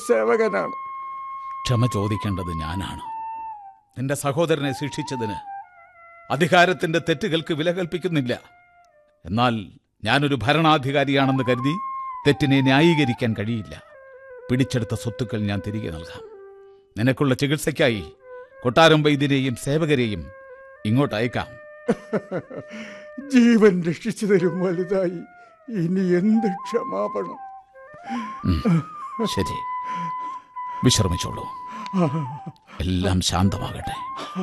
സേവകനാണ് ക്ഷമ ചോദിക്കേണ്ടത് ഞാനാണ് നിന്റെ സഹോദരനെ ശിക്ഷിച്ചതിന് അധികാരത്തിന്റെ തെറ്റുകൾക്ക് വില കൽപ്പിക്കുന്നില്ല എന്നാൽ ഞാനൊരു ഭരണാധികാരിയാണെന്ന് കരുതി തെറ്റിനെ ന്യായീകരിക്കാൻ കഴിയില്ല പിടിച്ചെടുത്ത സ്വത്തുക്കൾ ഞാൻ തിരികെ നൽകാം നിനക്കുള്ള ചികിത്സയ്ക്കായി കൊട്ടാരം വൈദ്യരെയും സേവകരെയും ഇങ്ങോട്ട് അയക്കാം ജീവൻ രക്ഷിച്ചു തരും വലുതായി ഇനി എന്ത് ക്ഷമാപണം ശരി വിശ്രമിച്ചോളൂ എല്ലാം ശാന്തമാകട്ടെ